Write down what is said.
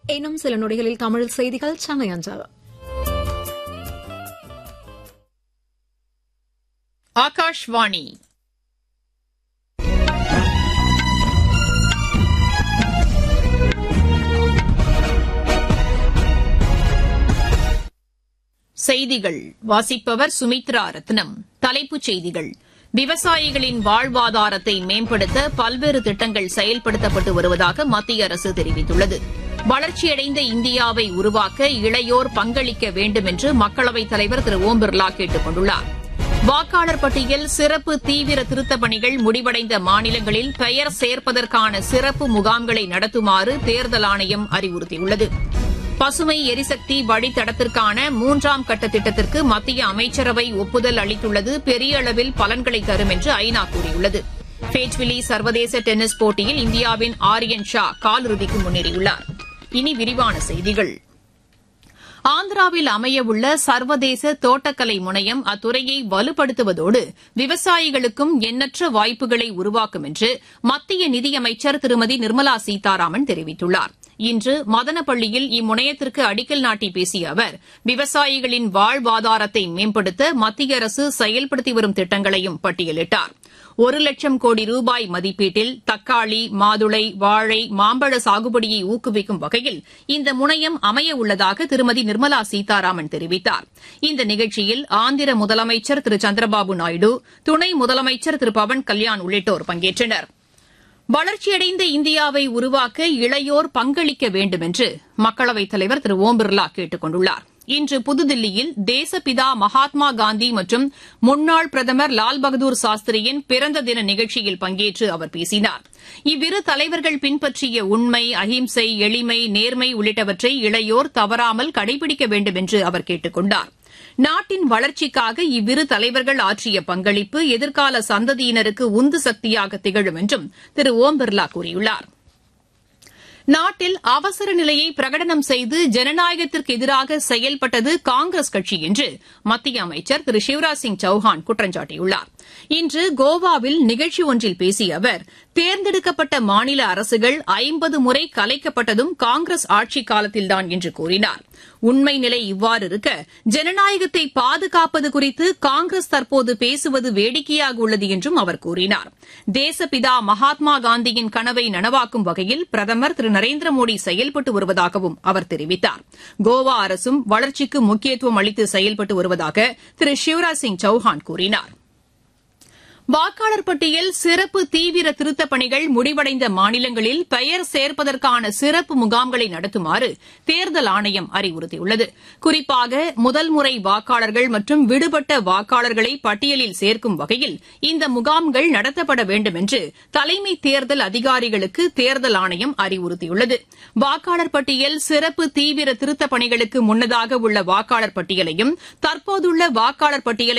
இன்னும் சில நொடிகளில் தமிழ் செய்திகள் சென்னை அஞ்சல் ஆகாஷ்வாணி செய்திகள் வாசிப்பவர் சுமித்ரா ரத்னம் தலைப்புச் செய்திகள் விவசாயிகளின் வாழ்வாதாரத்தை மேம்படுத்த பல்வேறு திட்டங்கள் செயல்படுத்தப்பட்டு வருவதாக மத்திய அரசு தெரிவித்துள்ளது வளர்ச்சியடைந்த இந்தியாவை உருவாக்க இளையோர் பங்களிக்க வேண்டும் என்று மக்களவைத் தலைவர் திரு ஓம் பிர்லா கேட்டுக் கொண்டுள்ளார் வாக்காளர் பட்டியல் சிறப்பு தீவிர திருத்தப் பணிகள் முடிவடைந்த மாநிலங்களில் பெயர் சேர்ப்பதற்கான சிறப்பு முகாம்களை நடத்துமாறு தேர்தல் ஆணையம் அறிவுறுத்தியுள்ளது பசுமை எரிசக்தி வழித்தடத்திற்கான மூன்றாம் கட்ட திட்டத்திற்கு மத்திய அமைச்சரவை ஒப்புதல் அளித்துள்ளது பெரிய அளவில் பலன்களை தரும் என்று ஐநா கூறியுள்ளது ஃபேட்விலி சர்வதேச டென்னிஸ் போட்டியில் இந்தியாவின் ஆரியன் ஷா காலிறுதிக்கு முன்னேறியுள்ளார் இனி விரிவான செய்திகள் ஆந்திராவில் அமையவுள்ள சர்வதேச தோட்டக்கலை முனையம் அத்துறையை வலுப்படுத்துவதோடு விவசாயிகளுக்கும் எண்ணற்ற வாய்ப்புகளை உருவாக்கும் என்று மத்திய நிதியமைச்சர் திருமதி நிர்மலா சீதாராமன் தெரிவித்துள்ளார் இன்று மதனப்பள்ளியில் இம்முனையத்திற்கு அடிக்கல் நாட்டி பேசிய அவர் விவசாயிகளின் வாழ்வாதாரத்தை மேம்படுத்த மத்திய அரசு செயல்படுத்தி வரும் திட்டங்களையும் பட்டியலிட்டார் ஒரு லட்சம் கோடி ரூபாய் மதிப்பீட்டில் தக்காளி மாதுளை வாழை மாம்பழ சாகுபடியை ஊக்குவிக்கும் வகையில் இந்த முனையம் அமைய உள்ளதாக திருமதி நிர்மலா சீதாராமன் தெரிவித்தார் இந்த நிகழ்ச்சியில் ஆந்திர முதலமைச்சர் திரு சந்திரபாபு நாயுடு துணை முதலமைச்சர் திரு பவன் கல்யாண் உள்ளிட்டோர் பங்கேற்றனா் வளர்ச்சியடைந்த இந்தியாவை உருவாக்க இளையோர் பங்களிக்க வேண்டும் என்று மக்களவைத் தலைவர் திரு ஓம் பிர்லா கேட்டுக் கொண்டுள்ளார் இன்று புதுதில்லியில் தேசப்பிதா மகாத்மா காந்தி மற்றும் முன்னாள் பிரதமர் லால் பகதூர் சாஸ்திரியின் பிறந்த தின நிகழ்ச்சியில் பங்கேற்று அவர் பேசினார் இவ்விரு தலைவர்கள் பின்பற்றிய உண்மை அஹிம்சை எளிமை நேர்மை உள்ளிட்டவற்றை இளையோர் தவறாமல் கடைபிடிக்க வேண்டும் என்று அவர் கேட்டுக் கொண்டார் நாட்டின் வளர்ச்சிக்காக இவ்விரு தலைவர்கள் ஆற்றிய பங்களிப்பு எதிர்கால சந்ததியினருக்கு உந்து சக்தியாக திகழும் என்றும் திரு ஓம் பிர்லா கூறியுள்ளார் நாட்டில் அவசர நிலையை பிரகடனம் செய்து ஜனநாயகத்திற்கு எதிராக செயல்பட்டது காங்கிரஸ் கட்சி என்று மத்திய அமைச்சர் திரு சிவராஜ் சிங் சௌஹான் குற்றம் சாட்டியுள்ளார் இன்று கோவாவில் நிகழ்ச்சி ஒன்றில் பேசிய அவர் தேர்ந்தெடுக்கப்பட்ட மாநில அரசுகள் ஐம்பது முறை கலைக்கப்பட்டதும் காங்கிரஸ் ஆட்சிக் காலத்தில்தான் என்று கூறினார் உண்மை நிலை இவ்வாறு இருக்க ஜனநாயகத்தை பாதுகாப்பது குறித்து காங்கிரஸ் தற்போது பேசுவது வேடிக்கையாக உள்ளது என்றும் அவர் கூறினார் தேசப்பிதா மகாத்மா காந்தியின் கனவை நனவாக்கும் வகையில் பிரதமர் திரு நரேந்திர மோடி செயல்பட்டு வருவதாகவும் அவர் தெரிவித்தார் கோவா அரசும் வளர்ச்சிக்கு முக்கியத்துவம் அளித்து செயல்பட்டு வருவதாக திரு சிவராஜ் சிங் சௌஹான் கூறினார் வாக்காளர் பட்டியல் சிறப்பு தீவிர திருத்தப் பணிகள் முடிவடைந்த மாநிலங்களில் பெயர் சேர்ப்பதற்கான சிறப்பு முகாம்களை நடத்துமாறு தேர்தல் ஆணையம் அறிவுறுத்தியுள்ளது குறிப்பாக முதல் முறை வாக்காளர்கள் மற்றும் விடுபட்ட வாக்காளர்களை பட்டியலில் சேர்க்கும் வகையில் இந்த முகாம்கள் நடத்தப்பட வேண்டும் என்று தலைமை தேர்தல் அதிகாரிகளுக்கு தேர்தல் ஆணையம் அறிவுறுத்தியுள்ளது வாக்காளர் பட்டியல் சிறப்பு தீவிர திருத்தப் பணிகளுக்கு முன்னதாக உள்ள வாக்காளர் பட்டியலையும் தற்போதுள்ள வாக்காளர் பட்டியலை